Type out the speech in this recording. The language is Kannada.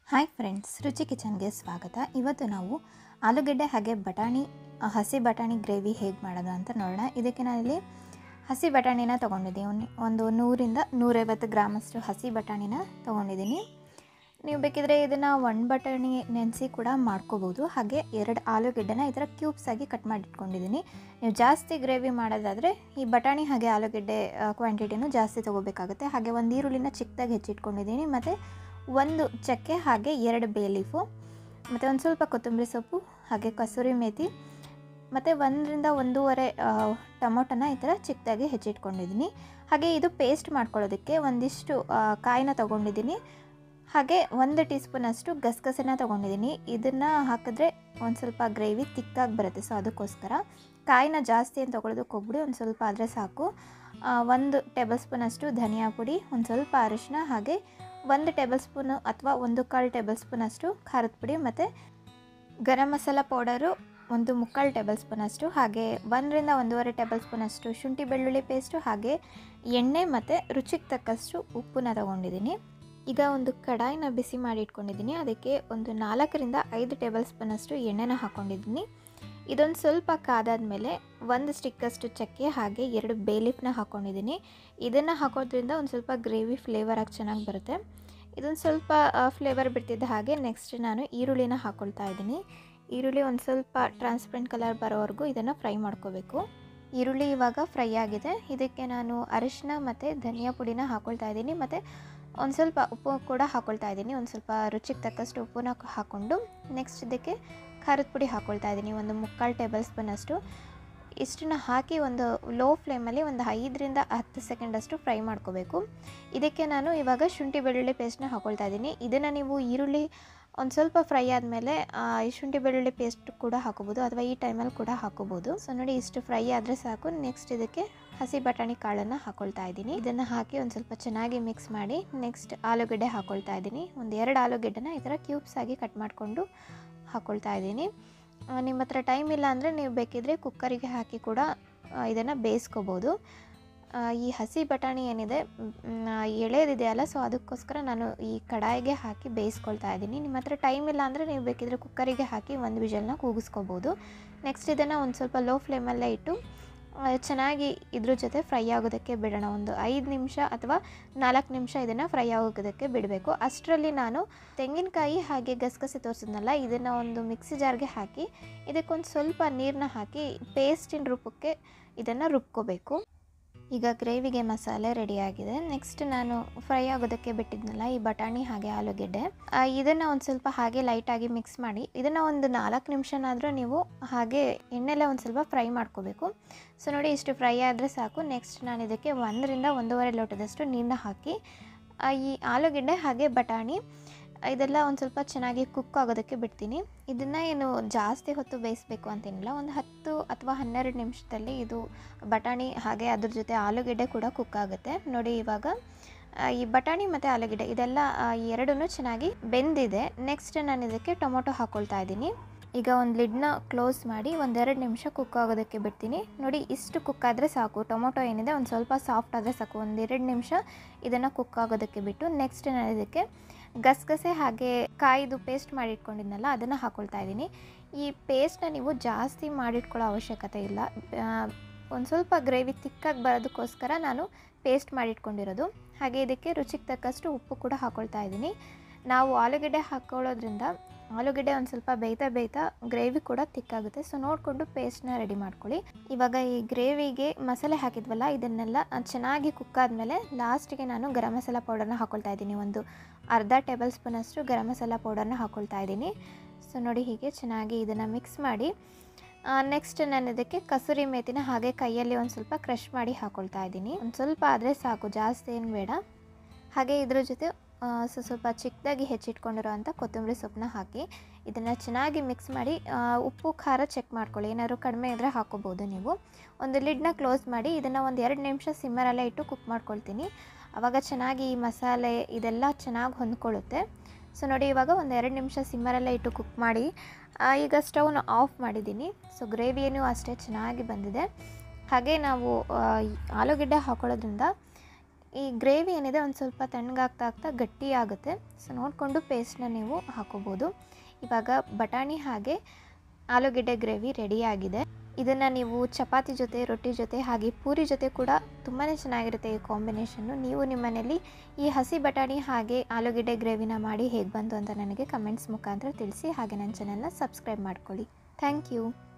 ಹಾಯ್ ಫ್ರೆಂಡ್ಸ್ ರುಚಿ ಕಿಚನ್ಗೆ ಸ್ವಾಗತ ಇವತ್ತು ನಾವು ಆಲೂಗೆಡ್ಡೆ ಹಾಗೆ ಬಟಾಣಿ ಆ, ಹಸಿ ಬಟಾಣಿ ಗ್ರೇವಿ ಹೇಗೆ ಮಾಡೋದು ಅಂತ ನೋಡೋಣ ಇದಕ್ಕೆ ನಾನಿಲ್ಲಿ ಹಸಿ ಬಟಾಣಿನ ತೊಗೊಂಡಿದ್ದೀನಿ ಒಂದು- ಒಂದು ನೂರಿಂದ ನೂರೈವತ್ತು ಗ್ರಾಮಷ್ಟು ಹಸಿ ಬಟಾಣಿನ ತೊಗೊಂಡಿದ್ದೀನಿ ನೀವು ಬೇಕಿದ್ರೆ ಇದನ್ನು ಒಣ ಬಟಾಣಿ ನೆನೆಸಿ ಕೂಡ ಮಾಡ್ಕೋಬೋದು ಹಾಗೆ ಎರಡು ಆಲೂಗೆಡ್ಡೆನ ಈ ಥರ ಕ್ಯೂಬ್ಸ್ ಆಗಿ ಕಟ್ ಮಾಡಿ ಇಟ್ಕೊಂಡಿದ್ದೀನಿ ನೀವು ಜಾಸ್ತಿ ಗ್ರೇವಿ ಮಾಡೋದಾದರೆ ಈ ಬಟಾಣಿ ಹಾಗೆ ಆಲೂಗೆಡ್ಡೆ ಕ್ವಾಂಟಿಟಿನೂ ಜಾಸ್ತಿ ತೊಗೋಬೇಕಾಗುತ್ತೆ ಹಾಗೆ ಒಂದು ಈರುಳ್ಳಿನ ಚಿಕ್ಕದಾಗಿ ಹೆಚ್ಚಿಟ್ಕೊಂಡಿದ್ದೀನಿ ಮತ್ತು ಒಂದು ಚಕ್ಕೆ ಹಾಗೆ ಎರಡು ಬೇ ಲೀಫು ಮತ್ತು ಒಂದು ಸ್ವಲ್ಪ ಕೊತ್ತಂಬರಿ ಸೊಪ್ಪು ಹಾಗೆ ಕಸೂರಿ ಮೇಥಿ ಮತ್ತು ಒಂದರಿಂದ ಒಂದೂವರೆ ಆ, ಟೊಮೊಟೊನ ಈ ಥರ ಚಿಕ್ಕದಾಗಿ ಹೆಚ್ಚಿಟ್ಕೊಂಡಿದ್ದೀನಿ ಹಾಗೆ ಇದು ಪೇಸ್ಟ್ ಮಾಡ್ಕೊಳ್ಳೋದಕ್ಕೆ ಒಂದಿಷ್ಟು ಆ, ಕಾಯಿನ ತೊಗೊಂಡಿದ್ದೀನಿ ಹಾಗೆ ಒಂದು ಟೀ ಸ್ಪೂನಷ್ಟು ಗಸಗಸೆನ ತೊಗೊಂಡಿದ್ದೀನಿ ಇದನ್ನು ಹಾಕಿದ್ರೆ ಒಂದು ಸ್ವಲ್ಪ ಗ್ರೇವಿ ತಿಕ್ಕಾಗಿ ಬರುತ್ತೆ ಸೊ ಅದಕ್ಕೋಸ್ಕರ ಕಾಯಿನ ಜಾಸ್ತಿ ಏನು ತೊಗೊಳೋದಕ್ಕೆ ಹೋಗ್ಬಿಡಿ ಒಂದು ಸ್ವಲ್ಪ ಆದರೆ ಸಾಕು ಆ, ಒಂದು ಟೇಬಲ್ ಸ್ಪೂನಷ್ಟು ಧನಿಯಾ ಪುಡಿ ಒಂದು ಸ್ವಲ್ಪ ಅರಿಶಿನ ಹಾಗೆ ಒಂದು ಟೇಬಲ್ ಸ್ಪೂನು ಅಥವಾ ಒಂದು ಕಾಲು ಟೇಬಲ್ ಸ್ಪೂನಷ್ಟು ಖಾರದ ಪುಡಿ ಮತ್ತು ಗರಂ ಮಸಾಲ ಪೌಡರು ಒಂದು ಮುಕ್ಕಾಲು ಟೇಬಲ್ ಸ್ಪೂನಷ್ಟು ಹಾಗೆ ಒಂದರಿಂದ ಒಂದೂವರೆ ಟೇಬಲ್ ಸ್ಪೂನಷ್ಟು ಶುಂಠಿ ಬೆಳ್ಳುಳ್ಳಿ ಪೇಸ್ಟು ಹಾಗೆ ಎಣ್ಣೆ ಮತ್ತು ರುಚಿಗೆ ತಕ್ಕಷ್ಟು ಉಪ್ಪನ್ನ ತೊಗೊಂಡಿದ್ದೀನಿ ಈಗ ಒಂದು ಕಡಾಯಿನ ಬಿಸಿ ಮಾಡಿ ಇಟ್ಕೊಂಡಿದ್ದೀನಿ ಅದಕ್ಕೆ ಒಂದು ನಾಲ್ಕರಿಂದ ಐದು ಟೇಬಲ್ ಸ್ಪೂನಷ್ಟು ಎಣ್ಣೆನ ಹಾಕ್ಕೊಂಡಿದ್ದೀನಿ ಇದೊಂದು ಸ್ವಲ್ಪ ಕಾದಾದ್ಮೇಲೆ ಒಂದು ಸ್ಟಿಕ್ಕಷ್ಟು ಚಕ್ಕೆ ಹಾಗೆ ಎರಡು ಬೇಲೀಫ್ನ ಹಾಕ್ಕೊಂಡಿದ್ದೀನಿ ಇದನ್ನು ಹಾಕೋದ್ರಿಂದ ಒಂದು ಸ್ವಲ್ಪ ಗ್ರೇವಿ ಫ್ಲೇವರ್ ಆಗಿ ಚೆನ್ನಾಗಿ ಬರುತ್ತೆ ಇದೊಂದು ಸ್ವಲ್ಪ ಫ್ಲೇವರ್ ಬಿಡ್ತಿದ್ದ ಹಾಗೆ ನೆಕ್ಸ್ಟ್ ನಾನು ಈರುಳ್ಳಿನ ಹಾಕ್ಕೊಳ್ತಾ ಇದ್ದೀನಿ ಈರುಳ್ಳಿ ಒಂದು ಸ್ವಲ್ಪ ಟ್ರಾನ್ಸ್ಪರೆಂಟ್ ಕಲರ್ ಬರೋವರೆಗೂ ಇದನ್ನು ಫ್ರೈ ಮಾಡ್ಕೋಬೇಕು ಈರುಳ್ಳಿ ಇವಾಗ ಫ್ರೈ ಆಗಿದೆ ಇದಕ್ಕೆ ನಾನು ಅರಿಶಿನ ಮತ್ತು ಧನಿಯಾ ಪುಡಿನ ಹಾಕ್ಕೊಳ್ತಾ ಇದ್ದೀನಿ ಮತ್ತು ಒಂದು ಸ್ವಲ್ಪ ಉಪ್ಪು ಕೂಡ ಹಾಕ್ಕೊಳ್ತಾ ಇದ್ದೀನಿ ಒಂದು ಸ್ವಲ್ಪ ರುಚಿಗೆ ತಕ್ಕಷ್ಟು ಉಪ್ಪನ್ನ ಹಾಕ್ಕೊಂಡು ನೆಕ್ಸ್ಟ್ ಇದಕ್ಕೆ ಖಾರದ ಪುಡಿ ಹಾಕ್ಕೊಳ್ತಾ ಇದ್ದೀನಿ ಒಂದು ಮುಕ್ಕಾಲು ಟೇಬಲ್ ಸ್ಪೂನಷ್ಟು ಇಷ್ಟನ್ನ ಹಾಕಿ ಒಂದು ಲೋ ಫ್ಲೇಮಲ್ಲಿ ಒಂದು ಐದರಿಂದ ಹತ್ತು ಸೆಕೆಂಡಷ್ಟು ಫ್ರೈ ಮಾಡ್ಕೋಬೇಕು ಇದಕ್ಕೆ ನಾನು ಇವಾಗ ಶುಂಠಿ ಬೆಳ್ಳುಳ್ಳಿ ಪೇಸ್ಟ್ನ ಹಾಕ್ಕೊಳ್ತಾ ಇದ್ದೀನಿ ಇದನ್ನು ನೀವು ಈರುಳ್ಳಿ ಒಂದು ಸ್ವಲ್ಪ ಫ್ರೈ ಆದಮೇಲೆ ಈ ಶುಂಠಿ ಬೆಳ್ಳುಳ್ಳಿ ಪೇಸ್ಟ್ ಕೂಡ ಹಾಕೋಬೋದು ಅಥವಾ ಈ ಟೈಮಲ್ಲಿ ಕೂಡ ಹಾಕೋಬೋದು ಸೊ ನೋಡಿ ಇಷ್ಟು ಫ್ರೈ ಆದರೆ ಸಾಕು ನೆಕ್ಸ್ಟ್ ಇದಕ್ಕೆ ಹಸಿ ಬಟಾಣಿ ಕಾಳನ್ನು ಹಾಕ್ಕೊಳ್ತಾ ಇದ್ದೀನಿ ಇದನ್ನು ಹಾಕಿ ಒಂದು ಸ್ವಲ್ಪ ಚೆನ್ನಾಗಿ ಮಿಕ್ಸ್ ಮಾಡಿ ನೆಕ್ಸ್ಟ್ ಆಲೂಗಡ್ಡೆ ಹಾಕ್ಕೊಳ್ತಾ ಇದ್ದೀನಿ ಒಂದು ಎರಡು ಆಲೂಗಡ್ಡೆನ ಈ ಥರ ಕ್ಯೂಬ್ಸ್ ಆಗಿ ಕಟ್ ಮಾಡಿಕೊಂಡು ಹಾಕ್ಕೊಳ್ತಾ ಇದ್ದೀನಿ ನಿಮ್ಮ ಹತ್ರ ಟೈಮ್ ಇಲ್ಲ ಅಂದರೆ ನೀವು ಬೇಕಿದ್ರೆ ಕುಕ್ಕರಿಗೆ ಹಾಕಿ ಕೂಡ ಇದನ್ನು ಬೇಯಿಸ್ಕೋಬೋದು ಆ, ಈ ಹಸಿ ಬಟಾಣಿ ಏನಿದೆ ಮ್, ಆ, ಎಳೆದಿದೆಯಲ್ಲ ಸೊ ಅದಕ್ಕೋಸ್ಕರ ನಾನು ಈ ಕಡಾಯಿಗೆ ಹಾಕಿ ಬೇಯಿಸ್ಕೊಳ್ತಾ ಇದ್ದೀನಿ ನಿಮ್ಮ ಹತ್ರ ಟೈಮ್ ಇಲ್ಲ ಅಂದರೆ ನೀವು ಬೇಕಿದ್ರೆ ಕುಕ್ಕರಿಗೆ ಹಾಕಿ ಒಂದು ವಿಷಲ್ನ ಕೂಗಿಸ್ಕೋಬೋದು ನೆಕ್ಸ್ಟ್ ಇದನ್ನು ಒಂದು ಸ್ವಲ್ಪ ಲೋ ಫ್ಲೇಮಲ್ಲೇ ಇಟ್ಟು ಆ, ಚೆನ್ನಾಗಿ ಇದ್ರ ಜೊತೆ ಫ್ರೈ ಆಗೋದಕ್ಕೆ ಬಿಡೋಣ ಒಂದು ಐದು ನಿಮಿಷ ಅಥವಾ ನಾಲ್ಕು ನಿಮಿಷ ಇದನ್ನು ಫ್ರೈ ಆಗೋದಕ್ಕೆ ಬಿಡಬೇಕು ಅಷ್ಟರಲ್ಲಿ ನಾನು ತೆಂಗಿನಕಾಯಿ ಹಾಗೆ ಗಸಗಸೆ ತೋರಿಸಿದ್ನಲ್ಲ ಇದನ್ನು ಒಂದು ಮಿಕ್ಸಿ ಜಾರ್ಗೆ ಹಾಕಿ ಇದಕ್ಕೊಂದು ಸ್ವಲ್ಪ ನೀರನ್ನ ಹಾಕಿ ಪೇಸ್ಟಿನ ರೂಪಕ್ಕೆ ಇದನ್ನು ರುಬ್ಕೋಬೇಕು ಈಗ ಗ್ರೇವಿಗೆ ಮಸಾಲೆ ರೆಡಿಯಾಗಿದೆ ನೆಕ್ಸ್ಟ್ ನಾನು ಫ್ರೈ ಆಗೋದಕ್ಕೆ ಬಿಟ್ಟಿದ್ನಲ್ಲ ಈ ಬಟಾಣಿ ಹಾಗೆ ಆಲೂಗೆಡ್ಡೆ ಆ, ಇದನ್ನು ಒಂದು ಸ್ವಲ್ಪ ಹಾಗೆ ಲೈಟಾಗಿ ಮಿಕ್ಸ್ ಮಾಡಿ ಇದನ್ನು ಒಂದು ನಾಲ್ಕು ನಿಮಿಷನಾದರೂ ನೀವು ಹಾಗೆ ಎಣ್ಣೆಲೆ ಒಂದು ಸ್ವಲ್ಪ ಫ್ರೈ ಮಾಡ್ಕೋಬೇಕು ಸೊ ನೋಡಿ ಇಷ್ಟು ಫ್ರೈ ಆದರೆ ಸಾಕು ನೆಕ್ಸ್ಟ್ ನಾನು ಇದಕ್ಕೆ ಒಂದರಿಂದ ಒಂದೂವರೆ ಲೋಟದಷ್ಟು ನೀರನ್ನ ಹಾಕಿ ಆ, ಈ ಆಲೂಗೆಡ್ಡೆ ಹಾಗೆ ಬಟಾಣಿ ಇದೆಲ್ಲ ಒಂದು ಸ್ವಲ್ಪ ಚೆನ್ನಾಗಿ ಕುಕ್ ಆಗೋದಕ್ಕೆ ಬಿಡ್ತೀನಿ ಇದನ್ನು ಏನು ಜಾಸ್ತಿ ಹೊತ್ತು ಬೇಯಿಸಬೇಕು ಅಂತೇನಿಲ್ಲ ಒಂದು ಹತ್ತು ಅಥವಾ ಹನ್ನೆರಡು ನಿಮಿಷದಲ್ಲಿ ಇದು ಬಟಾಣಿ ಹಾಗೆ ಅದ್ರ ಜೊತೆ ಆಲೂಗೆಡ್ಡೆ ಕೂಡ ಕುಕ್ ಆಗುತ್ತೆ ನೋಡಿ ಇವಾಗ ಆ, ಈ ಬಟಾಣಿ ಮತ್ತು ಆಲೂಗೆಡ್ಡೆ ಇದೆಲ್ಲ ಎರಡೂ ಚೆನ್ನಾಗಿ ಬೆಂದಿದೆ ನೆಕ್ಸ್ಟ್ ನಾನು ಇದಕ್ಕೆ ಟೊಮೊಟೊ ಹಾಕ್ಕೊಳ್ತಾ ಇದ್ದೀನಿ ಈಗ ಒಂದು ಲಿಡ್ನ ಕ್ಲೋಸ್ ಮಾಡಿ ಒಂದೆರಡು ನಿಮಿಷ ಕುಕ್ ಆಗೋದಕ್ಕೆ ಬಿಡ್ತೀನಿ ನೋಡಿ ಇಷ್ಟು ಕುಕ್ ಆದರೆ ಸಾಕು ಟೊಮೊಟೊ ಏನಿದೆ ಒಂದು ಸ್ವಲ್ಪ ಸಾಫ್ಟ್ ಆದರೆ ಸಾಕು ಒಂದೆರಡು ನಿಮಿಷ ಇದನ್ನು ಕುಕ್ ಆಗೋದಕ್ಕೆ ಬಿಟ್ಟು ನೆಕ್ಸ್ಟ್ ನಾನು ಇದಕ್ಕೆ ಗಸಗಸೆ ಹಾಗೆ ಕಾಯಿದು ಪೇಸ್ಟ್ ಮಾಡಿಟ್ಕೊಂಡಿದ್ನಲ್ಲ ಅದನ್ನು ಹಾಕ್ಕೊಳ್ತಾ ಇದ್ದೀನಿ ಈ ಪೇಸ್ಟ್ನ ನೀವು ಜಾಸ್ತಿ ಮಾಡಿಟ್ಕೊಳ್ಳೋ ಅವಶ್ಯಕತೆ ಇಲ್ಲ ಒಂದು ಸ್ವಲ್ಪ ಗ್ರೇವಿ ತಿಕ್ಕಾಗಿ ಬರೋದಕ್ಕೋಸ್ಕರ ನಾನು ಪೇಸ್ಟ್ ಮಾಡಿಟ್ಕೊಂಡಿರೋದು ಹಾಗೆ ಇದಕ್ಕೆ ರುಚಿಗೆ ತಕ್ಕಷ್ಟು ಉಪ್ಪು ಕೂಡ ಹಾಕ್ಕೊಳ್ತಾ ಇದ್ದೀನಿ ನಾವು ಆಲೂಗೆಡ್ಡೆ ಹಾಕ್ಕೊಳ್ಳೋದ್ರಿಂದ ಆಲೂಗೆಡ್ಡೆ ಒಂದು ಸ್ವಲ್ಪ ಬೇಯ್ತಾ ಬೇಯ್ತಾ ಗ್ರೇವಿ ಕೂಡ ತಿಕ್ಕಾಗುತ್ತೆ ಸೊ ನೋಡಿಕೊಂಡು ಪೇಸ್ಟ್ನ ರೆಡಿ ಮಾಡ್ಕೊಳ್ಳಿ ಇವಾಗ ಈ ಗ್ರೇವಿಗೆ ಮಸಾಲೆ ಹಾಕಿದ್ವಲ್ಲ ಇದನ್ನೆಲ್ಲ ಚೆನ್ನಾಗಿ ಕುಕ್ ಆದಮೇಲೆ ಲಾಸ್ಟಿಗೆ ನಾನು ಗರಂ ಮಸಾಲ ಪೌಡರ್ನ ಹಾಕ್ಕೊಳ್ತಾ ಇದ್ದೀನಿ ಒಂದು ಅರ್ಧ ಟೇಬಲ್ ಸ್ಪೂನಷ್ಟು ಗರಂ ಮಸಾಲ ಪೌಡರ್ನ ಹಾಕ್ಕೊಳ್ತಾ ಇದ್ದೀನಿ ಸೊ ನೋಡಿ ಹೀಗೆ ಚೆನ್ನಾಗಿ ಇದನ್ನು ಮಿಕ್ಸ್ ಮಾಡಿ ನೆಕ್ಸ್ಟ್ ನಾನು ಇದಕ್ಕೆ ಕಸೂರಿ ಮೇಥಿನ ಹಾಗೆ ಕೈಯಲ್ಲಿ ಒಂದು ಸ್ವಲ್ಪ ಕ್ರಷ್ ಮಾಡಿ ಹಾಕ್ಕೊಳ್ತಾ ಇದ್ದೀನಿ ಒಂದು ಸ್ವಲ್ಪ ಆದರೆ ಸಾಕು ಜಾಸ್ತಿ ಏನು ಬೇಡ ಹಾಗೆ ಇದ್ರ ಜೊತೆ ಆ, ಸೊ ಸ್ವಲ್ಪ ಚಿಕ್ಕದಾಗಿ ಹೆಚ್ಚಿಟ್ಕೊಂಡಿರೋ ಅಂಥ ಕೊತ್ತಂಬರಿ ಸೊಪ್ಪನ್ನ ಹಾಕಿ ಇದನ್ನು ಚೆನ್ನಾಗಿ ಮಿಕ್ಸ್ ಮಾಡಿ ಆ, ಉಪ್ಪು ಖಾರ ಚೆಕ್ ಮಾಡ್ಕೊಳ್ಳಿ ಏನಾದ್ರು ಕಡಿಮೆ ಇದ್ದರೆ ಹಾಕೋಬೋದು ನೀವು ಒಂದು ಲಿಡ್ನ ಕ್ಲೋಸ್ ಮಾಡಿ ಇದನ್ನು ಒಂದು ಎರಡು ನಿಮಿಷ ಸಿಮ್ಮರಲ್ಲೇ ಇಟ್ಟು ಕುಕ್ ಮಾಡ್ಕೊಳ್ತೀನಿ ಆವಾಗ ಚೆನ್ನಾಗಿ ಈ ಮಸಾಲೆ ಇದೆಲ್ಲ ಚೆನ್ನಾಗಿ ಹೊಂದ್ಕೊಳ್ಳುತ್ತೆ ಸೊ ನೋಡಿ ಇವಾಗ ಒಂದು ಎರಡು ನಿಮಿಷ ಸಿಮ್ಮರಲ್ಲೇ ಇಟ್ಟು ಕುಕ್ ಮಾಡಿ ಆ, ಈಗ ಸ್ಟವ್ನ ಆಫ್ ಮಾಡಿದ್ದೀನಿ ಸೊ ಗ್ರೇವಿಯೂ ಅಷ್ಟೇ ಚೆನ್ನಾಗಿ ಬಂದಿದೆ ಹಾಗೆ ನಾವು ಆ, ಈ ಆಲೂಗೆಡ್ಡೆ ಹಾಕೊಳ್ಳೋದ್ರಿಂದ ಈ ಗ್ರೇವಿ ಏನಿದೆ ಒಂದು ಸ್ವಲ್ಪ ತಣ್ಣಗಾಗ್ತಾ ಆಗ್ತಾ ಗಟ್ಟಿ ಆಗುತ್ತೆ ಸೊ ನೋಡಿಕೊಂಡು ಪೇಸ್ಟ್ನ ನೀವು ಹಾಕೋಬೋದು ಇವಾಗ ಬಟಾಣಿ ಹಾಗೆ ಆಲೂಗೆಡ್ಡೆ ಗ್ರೇವಿ ರೆಡಿಯಾಗಿದೆ ಇದನ್ನು ನೀವು ಚಪಾತಿ ಜೊತೆ ರೊಟ್ಟಿ ಜೊತೆ ಹಾಗೆ ಪೂರಿ ಜೊತೆ ಕೂಡ ತುಂಬಾ ಚೆನ್ನಾಗಿರುತ್ತೆ ಈ ಕಾಂಬಿನೇಷನ್ನು ನೀವು ನಿಮ್ಮ ಮನೇಲಿ ಈ ಹಸಿ ಬಟಾಣಿ ಹಾಗೆ ಆಲೂಗೆಡ್ಡೆ ಗ್ರೇವಿನ ಮಾಡಿ ಹೇಗೆ ಬಂತು ಅಂತ ನನಗೆ ಕಮೆಂಟ್ಸ್ ಮುಖಾಂತರ ತಿಳಿಸಿ ಹಾಗೆ ನನ್ನ ಚಾನೆಲ್ನ ಸಬ್ಸ್ಕ್ರೈಬ್ ಮಾಡ್ಕೊಳ್ಳಿ ಥ್ಯಾಂಕ್ ಯು